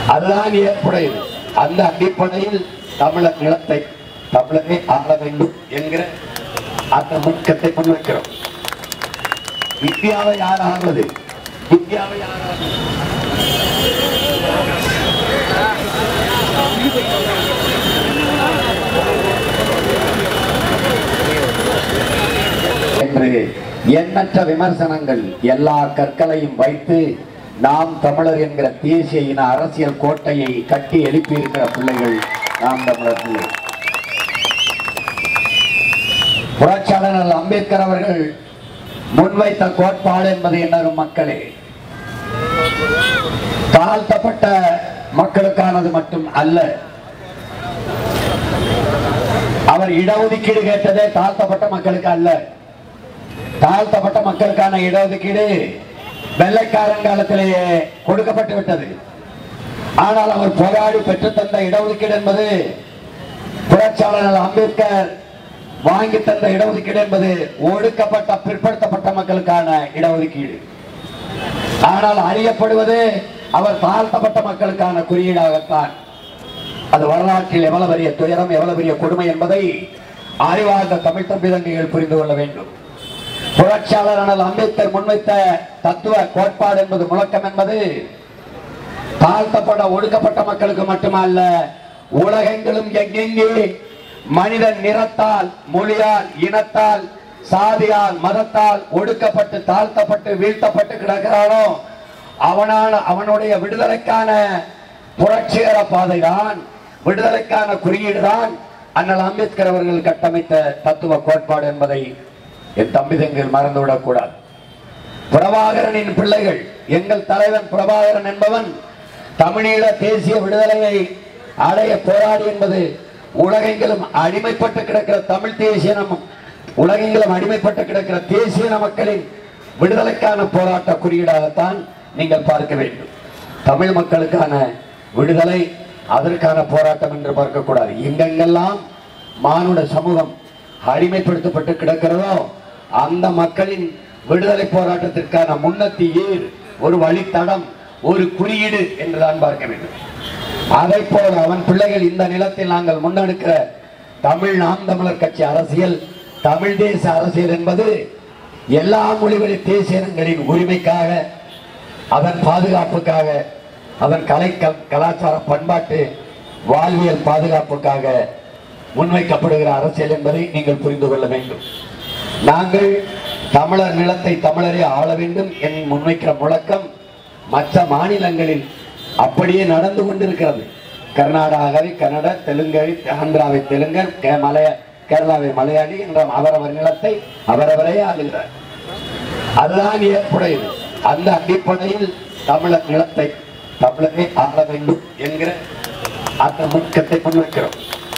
அதுதான் ஏற்புடையது அந்த அடிப்படையில் தமிழர் நிலத்தை தமிழரை ஆள வேண்டும் என்கிற அந்த முக்கத்தை முன்வைக்கிறோம் இந்தியாவை யார் ஆள்வது இந்தியாவை யார் ஆள்வது என்று எண்ணற்ற விமர்சனங்கள் எல்லா கற்களையும் வைத்து நாம் தமிழர் என்கிற தேசிய இன அரசியல் கோட்டையை கட்டி எழுப்பி இருக்கிற பிள்ளைகள் நாம் தமிழர் பிள்ளை புரட்சியாளர் அம்பேத்கர் அவர்கள் முன்வைத்த கோட்பாடு என்பது என்னரும் மக்களே தாழ்த்தப்பட்ட மக்களுக்கானது மட்டும் அல்ல அவர் இடஒதுக்கீடு கேட்டதே தாழ்த்தப்பட்ட மக்களுக்கு அல்ல தாழ்த்தப்பட்ட மக்களுக்கான இடஒதுக்கீடு வெள்ளைக்காரன் காலத்திலேயே கொடுக்கப்பட்டு விட்டது ஆனால் அவர் போராடி பெற்றுத்தந்த இடஒதுக்கீடு என்பது புரட்சியாளர் அம்பேத்கர் வாங்கி தந்த இடஒதுக்கீடு என்பது ஒடுக்கப்பட்ட பிற்படுத்தப்பட்ட மக்களுக்கான இடஒதுக்கீடு ஆனால் அறியப்படுவது அவர் தாழ்த்தப்பட்ட மக்களுக்கான குறியீடாகத்தான் அது வரலாற்றில் எவ்வளவு பெரிய துயரம் எவ்வளவு பெரிய கொடுமை என்பதை அறிவார்ந்த தமிழ் தம்பிதங்கைகள் புரிந்து கொள்ள வேண்டும் புரட்சியாளர் அண்ணல் அம்பேத்கர் முன்வைத்த தத்துவ கோட்பாடு என்பது முழக்கம் என்பது தாழ்த்தப்பட ஒடுக்கப்பட்ட மக்களுக்கு மட்டுமல்ல உலகெங்கிலும் எங்கெங்கே மனிதன் நிறத்தால் மொழியால் இனத்தால் சாதியால் மதத்தால் ஒடுக்கப்பட்டு தாழ்த்தப்பட்டு வீழ்த்தப்பட்டு கிடக்கிறானோ அவனான அவனுடைய விடுதலைக்கான புரட்சிகர பாதைதான் விடுதலைக்கான குறியீடுதான் அண்ணல் அம்பேத்கர் அவர்கள் கட்டமைத்த தத்துவ கோட்பாடு என்பதை என் தம்பி தங்கள் மறந்துவிடக் கூடாது பிரபாகரனின் பிள்ளைகள் எங்கள் தலைவன் பிரபாகரன் என்பவன் தமிழீழ தேசிய விடுதலையை அடைய போராடி என்பது உலகெங்கிலும் அடிமைப்பட்டு கிடக்கிற தமிழ் தேசியனமும் உலகெங்கிலும் அடிமைப்பட்டு கிடக்கிற தேசியன மக்களின் விடுதலைக்கான போராட்ட குறியீடாகத்தான் நீங்கள் பார்க்க வேண்டும் தமிழ் மக்களுக்கான விடுதலை அதற்கான போராட்டம் என்று பார்க்கக்கூடாது எங்கெங்கெல்லாம் மானுட சமூகம் அடிமைப்படுத்தப்பட்டு கிடக்கிறதோ அந்த மக்களின் விடுதலை போராட்டத்திற்கான முன்னத்தி ஏர் ஒரு வழித்தடம் ஒரு குறியீடு என்றுதான் பார்க்க வேண்டும் அதை போல அவன் பிள்ளைகள் இந்த நிலத்தில் நாங்கள் முன்னெடுக்கிற தமிழ் நாம் தமிழர் கட்சி அரசியல் தமிழ் தேச அரசியல் என்பது எல்லா மொழிவழி தேசியங்களின் உரிமைக்காக அதன் பாதுகாப்புக்காக அதன் கலை கல்- கலாச்சார பண்பாட்டு வாழ்வியல் பாதுகாப்புக்காக முன்வைக்கப்படுகிற அரசியல் என்பதை நீங்கள் புரிந்து கொள்ள வேண்டும் நாங்கள் தமிழர் நிலத்தை தமிழரே ஆள வேண்டும் என் முன்வைக்கிற முழக்கம் மற்ற மாநிலங்களில் அப்படியே நடந்து கொண்டிருக்கிறது கர்நாடகாவை கன்னட தெலுங்கை ஆந்திராவை தெலுங்கர் கே- மலைய கேரளாவை மலையாளி என்ற அவரவர் நிலத்தை அவரவரே ஆளுகிறார் அதுதான் ஏற்புடையது அந்த அடிப்படையில் தமிழர் நிலத்தை தமிழரை ஆள வேண்டும் என்கிற அந்த முக்கத்தை முன்வைக்கிறோம்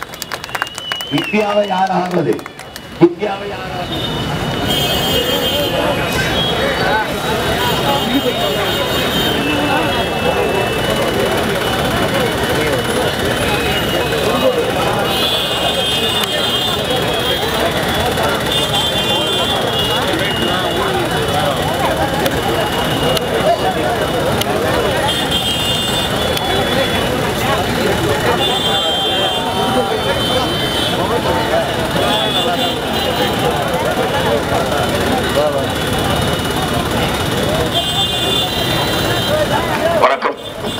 இந்தியாவை யார் ஆள்வது இந்தியாவை யார் ஆள்வது வணக்கம்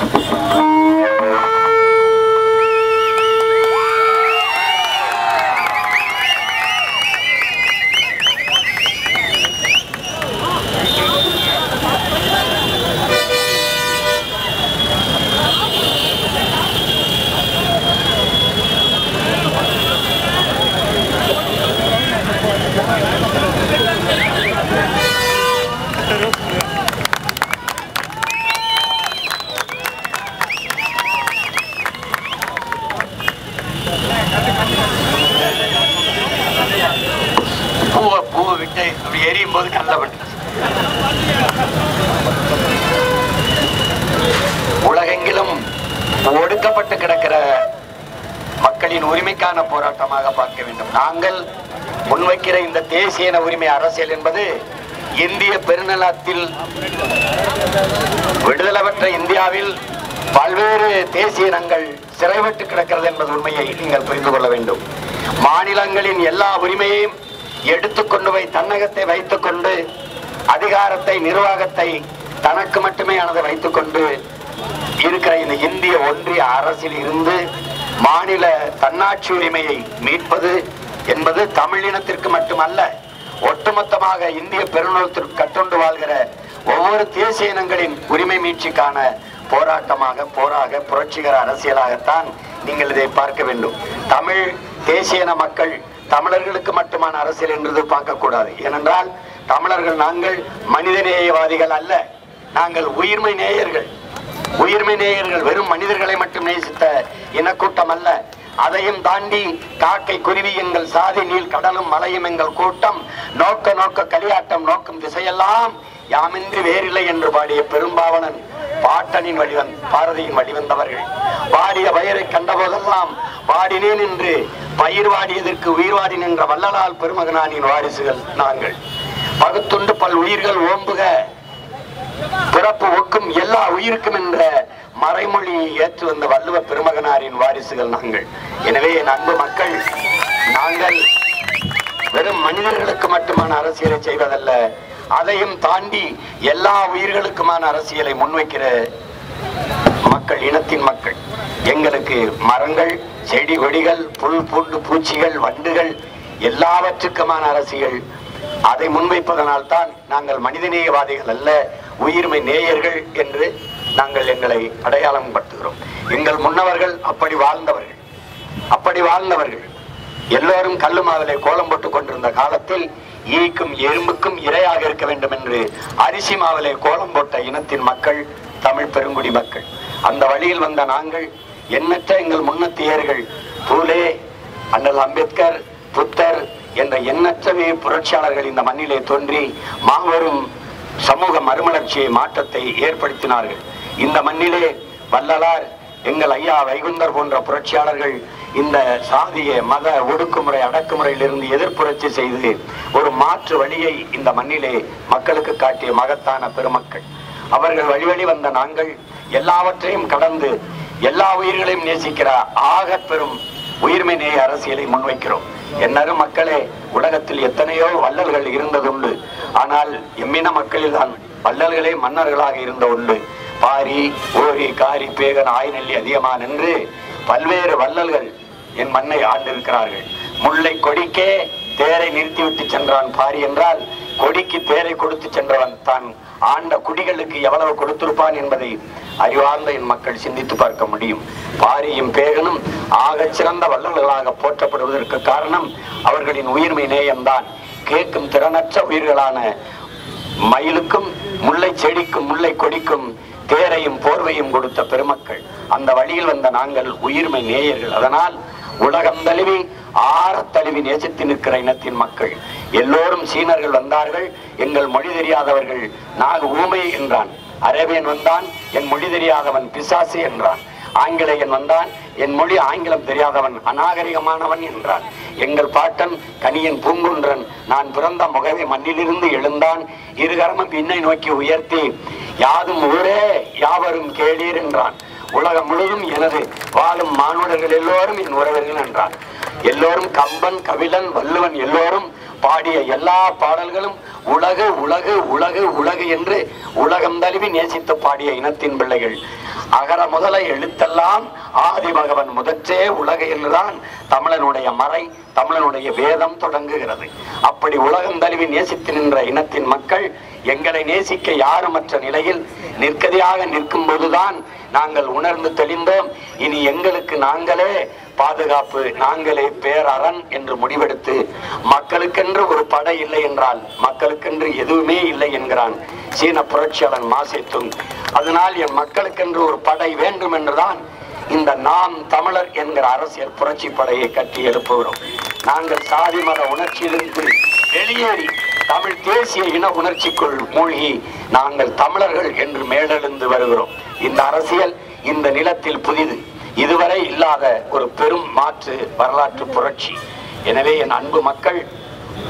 பூவை பூவை விட்டு அப்படி எரியும் போது கல்ல விட்டு உலகெங்கிலும் ஒடுக்கப்பட்டு கிடக்கிற மக்களின் உரிமைக்கான போராட்டமாக பார்க்க வேண்டும் நாங்கள் முன்வைக்கிற இந்த தேசிய இன உரிமை அரசியல் என்பது இந்திய பெருநிலத்தில் விடுதலை பெற்ற இந்தியாவில் பல்வேறு தேசிய இனங்கள் சிறைப்பட்டு கிடக்கிறது என்பது உண்மையை நீங்கள் புரிந்து கொள்ள வேண்டும் மாநிலங்களின் எல்லா உரிமையையும் எடுத்துக்கொண்டு போய் தன்னகத்தை வைத்துக் கொண்டு அதிகாரத்தை நிர்வாகத்தை தனக்கு மட்டுமே ஆனதை வைத்துக் கொண்டு இருக்கிற இந்த இந்திய ஒன்றிய அரசில் இருந்து மாநில தன்னாட்சி உரிமையை மீட்பது என்பது தமிழினத்திற்கு மட்டுமல்ல ஒட்டுமொத்தமாக இந்திய பெருநிலத்திற்கு கட்டுண்டு வாழ்கிற ஒவ்வொரு தேசிய இனங்களின் உரிமை மீட்சிக்கான போராட்டமாக போராக புரட்சிகர அரசியலாகத்தான் நீங்கள் இதை பார்க்க வேண்டும் தமிழ் தேசிய இன மக்கள் தமிழர்களுக்கு மட்டுமான அரசியல் என்று பார்க்க கூடாது ஏனென்றால் தமிழர்கள் நாங்கள் மனிதநேயவாதிகள் அல்ல நாங்கள் உயிர்மை நேயர்கள் உயிர்மை நேயர்கள் வெறும் மனிதர்களை மட்டும் நேசித்த இனக்கூட்டம் அல்ல அதையும் தாண்டி காக்கை குருவி எங்கள் சாதி நீள் கடலும் மலையும் எங்கள் கூட்டம் நோக்க நோக்க கலியாட்டம் நோக்கும் திசையெல்லாம் யாமின்றி வேறில்லை என்று பாடிய பெரும்பாவனன் பாட்டனின் வழிவன் பாரதியின் வழிவந்தவர்கள் பாடிய வயரை கண்டபோதெல்லாம் பாடினேன் என்று பயிர் வாடியதற்கு உயிர் வாடி நின்ற வள்ளலால் பெருமகனானின் வாரிசுகள் நாங்கள் பகுத்துண்டு பல் உயிர்கள் ஓம்புக பிறப்பு ஒக்கும் எல்லா உயிருக்கும் என்ற மறைமொழியை ஏற்று வந்த வள்ளுவ பெருமகனாரின் வாரிசுகள் நாங்கள் எனவே என் அன்பு மக்கள் நாங்கள் வெறும் மனிதர்களுக்கு மட்டுமான அரசியலை செய்வதல்ல அதையும் தாண்டி எல்லா உயிர்களுக்குமான அரசியலை முன்வைக்கிற மக்கள் இனத்தின் மக்கள் எங்களுக்கு மரங்கள் செடி கொடிகள் புல் பூண்டு பூச்சிகள் வண்டுகள் எல்லாவற்றுக்குமான அரசியல் அதை முன்வைப்பதனால் தான் நாங்கள் மனிதநேயவாதிகள் அல்ல உயிர்மை நேயர்கள் என்று நாங்கள் எங்களை அடையாளம் படுத்துகிறோம் எங்கள் முன்னவர்கள் அப்படி வாழ்ந்தவர்கள் அப்படி வாழ்ந்தவர்கள் எல்லோரும் கல்லு மாவிலை கோலம் போட்டுக் கொண்டிருந்த காலத்தில் ஈக்கும் எறும்புக்கும் இரையாக இருக்க வேண்டும் என்று அரிசி மாவிலை கோலம் போட்ட இனத்தின் மக்கள் தமிழ் பெருங்குடி மக்கள் அந்த வழியில் வந்த நாங்கள் எண்ணற்ற எங்கள் முன்னத்தியர்கள் பூலே அண்ணல் அம்பேத்கர் புத்தர் என்ற எண்ணற்ற வீர புரட்சியாளர்கள் இந்த மண்ணிலே தோன்றி மாபெரும் சமூக மறுமலர்ச்சியை மாற்றத்தை ஏற்படுத்தினார்கள் இந்த மண்ணிலே வள்ளலார் எங்கள் ஐயா வைகுந்தர் போன்ற புரட்சியாளர்கள் இந்த சாதிய மத ஒடுக்குமுறை அடக்குமுறையிலிருந்து எதிர்ப்புரட்சி செய்து ஒரு மாற்று வழியை இந்த மண்ணிலே மக்களுக்கு காட்டிய மகத்தான பெருமக்கள் அவர்கள் வழி வழி வந்த நாங்கள் எல்லாவற்றையும் கடந்து எல்லா உயிர்களையும் நேசிக்கிற ஆக பெரும் உயிர்மை நேய அரசியலை முன்வைக்கிறோம் என்னரும் மக்களே உலகத்தில் எத்தனையோ வள்ளல்கள் இருந்ததுண்டு ஆனால் எம்மின மக்களில் தான் வள்ளல்களே மன்னர்களாக இருந்த உண்டு பாரி ஓரி காரி பேகன் ஆய்நெல்லி அதிகமான் என்று பல்வேறு வள்ளல்கள் என் மண்ணை ஆண்டிருக்கிறார்கள் முல்லை கொடிக்கே தேரை நிறுத்திவிட்டு சென்றான் பாரி என்றால் கொடிக்கு தேரை கொடுத்து சென்றவன் தான் ஆண்ட குடிகளுக்கு எவ்வளவு கொடுத்திருப்பான் என்பதை அறிவார்ந்த என் மக்கள் சிந்தித்து பார்க்க முடியும் பாரியும் பேகனும் ஆகச் சிறந்த வள்ளல்களாக போற்றப்படுவதற்கு காரணம் அவர்களின் உயிர்மை நேயம்தான் கேட்கும் திறனற்ற உயிர்களான மயிலுக்கும் முல்லை செடிக்கும் முல்லை கொடிக்கும் தேரையும் போர்வையும் கொடுத்த பெருமக்கள் அந்த வழியில் வந்த நாங்கள் உயிர்மை நேயர்கள் அதனால் உலகம் தழுவி ஆறத் தழுவி நேசித்து நிற்கிற இனத்தின் மக்கள் எல்லோரும் சீனர்கள் வந்தார்கள் எங்கள் மொழி தெரியாதவர்கள் நாகு ஊமை என்றான் அரேபியன் வந்தான் என் மொழி தெரியாதவன் பிசாசு என்றான் ஆங்கிலேயன் வந்தான் என் மொழி ஆங்கிலம் தெரியாதவன் அநாகரிகமானவன் என்றான் எங்கள் பாட்டன் கனியன் பூங்குன்றன் நான் பிறந்த முகவை மண்ணிலிருந்து எழுந்தான் இருகரமும் பின்னை நோக்கி உயர்த்தி யாதும் ஊரே யாவரும் கேளீர் என்றான் உலகம் முழுதும் எனது வாழும் மானுடர்கள் எல்லோரும் என் உறவர்கள் என்றான் எல்லோரும் கம்பன் கபிலன் வள்ளுவன் எல்லோரும் பாடிய எல்லா பாடல்களும் உலகு உலகு உலகு உலகு என்று உலகம் தழுவி நேசித்து பாடிய இனத்தின் பிள்ளைகள் அகர முதல எழுத்தெல்லாம் ஆதி பகவன் முதற்றே உலகு என்றுதான் தமிழனுடைய மறை தமிழனுடைய வேதம் தொடங்குகிறது அப்படி உலகம் தழுவி நேசித்து நின்ற இனத்தின் மக்கள் எங்களை நேசிக்க யாருமற்ற நிலையில் நிற்கதியாக நிற்கும் போதுதான் நாங்கள் உணர்ந்து தெளிந்தோம் இனி எங்களுக்கு நாங்களே பாதுகாப்பு நாங்களே பேரரண் என்று முடிவெடுத்து மக்களுக்கென்று ஒரு படை இல்லை என்றால் மக்களுக்கென்று எதுவுமே இல்லை என்கிறான் சீன புரட்சியாளன் மாசேத்துங் அதனால் என் மக்களுக்கென்று ஒரு படை வேண்டும் என்றுதான் இந்த நாம் தமிழர் என்கிற அரசியல் புரட்சி படையை கட்டி எழுப்புகிறோம் நாங்கள் சாதி மத உணர்ச்சியிலிருந்து வெளியேறி தமிழ் தேசிய இன உணர்ச்சிக்குள் மூழ்கி நாங்கள் தமிழர்கள் என்று மேலெழுந்து வருகிறோம் இந்த அரசியல் இந்த நிலத்தில் புதிது இதுவரை இல்லாத ஒரு பெரும் மாற்று வரலாற்று புரட்சி எனவே என் அன்பு மக்கள்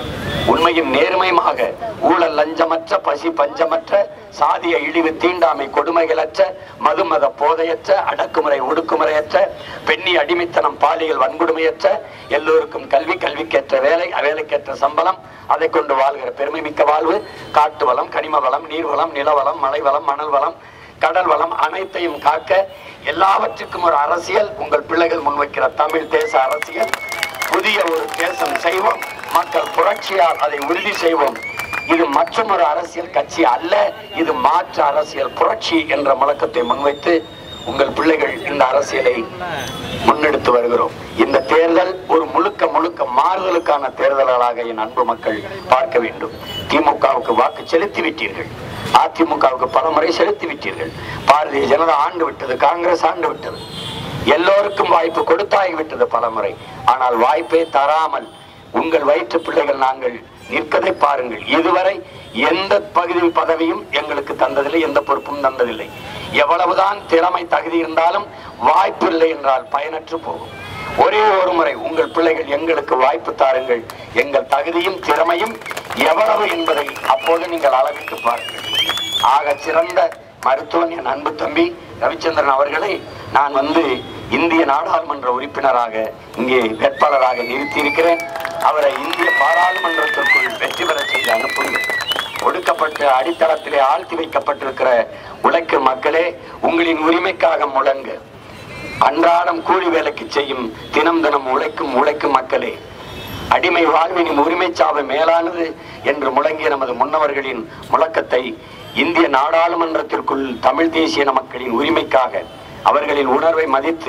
உண்மையும் நேர்மையுமாக ஊழல் லஞ்சமற்ற பசி பஞ்சமற்ற சாதிய இழிவு தீண்டாமை கொடுமைகளற்ற மதுமத போதையற்ற அடக்குமுறை ஒடுக்குமுறையற்ற பெண்ணி அடிமைத்தனம் பாலியல் வன்கொடுமையற்ற எல்லோருக்கும் கல்வி கல்விக்கேற்ற வேலை வேலைக்கேற்ற சம்பளம் அதை கொண்டு வாழ்கிற பெருமை மிக்க வாழ்வு காட்டு வளம் கனிம வளம் நீர்வளம் நிலவளம் மலை வளம் மணல் வளம் கடல் வளம் அனைத்தையும் காக்க எல்லாவற்றுக்கும் ஒரு அரசியல் உங்கள் பிள்ளைகள் முன்வைக்கிற தமிழ் தேச அரசியல் புதிய ஒரு தேசம் செய்வோம் மக்கள் புரட்சியால் அதை உறுதி செய்வோம் இது மற்றொரு அரசியல் கட்சி அல்ல இது மாற்று அரசியல் புரட்சி என்ற முழக்கத்தை முன்வைத்து உங்கள் பிள்ளைகள் இந்த அரசியலை முன்னெடுத்து வருகிறோம் இந்த தேர்தல் ஒரு முழுக்க முழுக்க மாறுதலுக்கான தேர்தல்களாக என் அன்பு மக்கள் பார்க்க வேண்டும் திமுகவுக்கு வாக்கு செலுத்தி விட்டீர்கள் அதிமுகவுக்கு பல முறை செலுத்தி விட்டீர்கள் பாரதிய ஜனதா ஆண்டு விட்டது காங்கிரஸ் ஆண்டு விட்டது எல்லோருக்கும் வாய்ப்பு கொடுத்தாகி விட்டது பல முறை ஆனால் வாய்ப்பை தராமல் உங்கள் வயிற்று பிள்ளைகள் நாங்கள் நிற்கதை பாருங்கள் இதுவரை எந்த பகுதி பதவியும் எங்களுக்கு தந்ததில்லை எந்த பொறுப்பும் தந்ததில்லை எவ்வளவுதான் திறமை தகுதி இருந்தாலும் வாய்ப்பு இல்லை என்றால் பயனற்று போகும் ஒரே ஒரு முறை உங்கள் பிள்ளைகள் எங்களுக்கு வாய்ப்பு தாருங்கள் எங்கள் தகுதியும் திறமையும் எவ்வளவு என்பதை அப்போது நீங்கள் அளவிட்டு பாருங்கள் ஆக சிறந்த மருத்துவன் என் அன்பு தம்பி ரவிச்சந்திரன் அவர்களை நான் வந்து இந்திய நாடாளுமன்ற உறுப்பினராக இங்கே வேட்பாளராக நிறுத்தியிருக்கிறேன் அவரை இந்திய பாராளுமன்றத்திற்குள் வெற்றி பெற செய்து அனுப்புங்கள் ஒடுக்கப்பட்டு அடித்தளத்திலே ஆழ்த்தி வைக்கப்பட்டிருக்கிற உழைக்கும் மக்களே உங்களின் உரிமைக்காக முழங்கு அன்றாடம் கூலி வேலைக்கு செய்யும் தினம் தினம் உழைக்கும் உழைக்கும் மக்களே அடிமை வாழ்வினின் உரிமை சாவு மேலானது என்று முழங்கிய நமது முன்னவர்களின் முழக்கத்தை இந்திய நாடாளுமன்றத்திற்குள் தமிழ் தேசிய மக்களின் உரிமைக்காக அவர்களின் உணர்வை மதித்து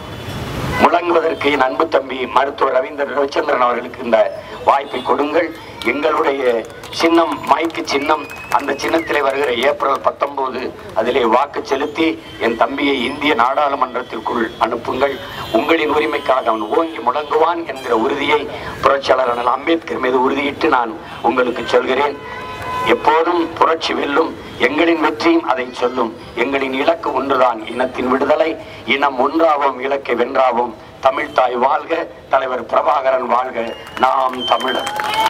முழங்குவதற்கு என் அன்பு தம்பி மருத்துவர் ரவீந்திர ரவிச்சந்திரன் அவர்களுக்கு இந்த வாய்ப்பை கொடுங்கள் எங்களுடைய சின்னம் மைக்கு சின்னம் அந்த சின்னத்திலே வருகிற ஏப்ரல் பத்தொன்பது அதிலே வாக்கு செலுத்தி என் தம்பியை இந்திய நாடாளுமன்றத்திற்குள் அனுப்புங்கள் உங்களின் உரிமைக்காக அவன் ஓங்கி முழங்குவான் என்கிற உறுதியை புரட்சியாளர் அண்ணல் அம்பேத்கர் மீது உறுதியிட்டு நான் உங்களுக்கு சொல்கிறேன் எப்போதும் புரட்சி வெல்லும் எங்களின் வெற்றியும் அதை சொல்லும் எங்களின் இலக்கு ஒன்றுதான் இனத்தின் விடுதலை இனம் ஒன்றாவோம் இலக்கை வென்றாவோம் தமிழ்தாய் வாழ்க தலைவர் பிரபாகரன் வாழ்க நாம் தமிழர்